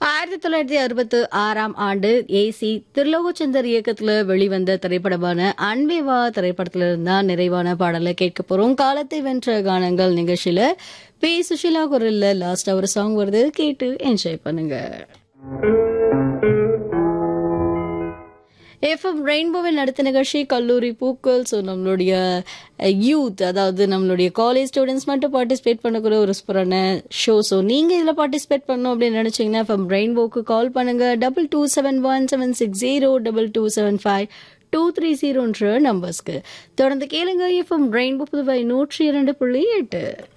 ஆயிரத்தி தொள்ளாயிரத்தி அறுபத்தி ஆறாம் ஆண்டு ஏசி திருலோகச்சந்தர் இயக்கத்துல வெளிவந்த திரைப்படமான அன்பேவா திரைப்படத்துல இருந்தா நிறைவான பாடலை கேட்க போறோம் காலத்தை வென்ற கானங்கள் நிகழ்ச்சியில பி சுஷிலா குரல்ல லாஸ்ட் ஒரு சாங் வருது கேட்டு என்ஜாய் பண்ணுங்க எஃப்எம் ரெயின்போவில் நடத்த நிகழ்ச்சி கல்லூரி பூக்கள் ஸோ நம்மளுடைய யூத் அதாவது நம்மளுடைய காலேஜ் ஸ்டூடெண்ட்ஸ் மட்டும் பார்ட்டிசிபேட் பண்ணக்கூடிய ஒரு சூப்பரான ஷோ ஸோ நீங்கள் இதில் பார்ட்டிசிபேட் பண்ணணும் அப்படின்னு நினச்சிங்கன்னா எஃப்எம் ரெயின்போக்கு கால் பண்ணுங்க double two seven one seven six zero double two seven five two three ஜீரோன்ற நம்பர்ஸ்க்கு தொடர்ந்து கேளுங்க எஃப்எம் ரெயின்போ புதுவை நூற்றி இரண்டு புள்ளி எட்டு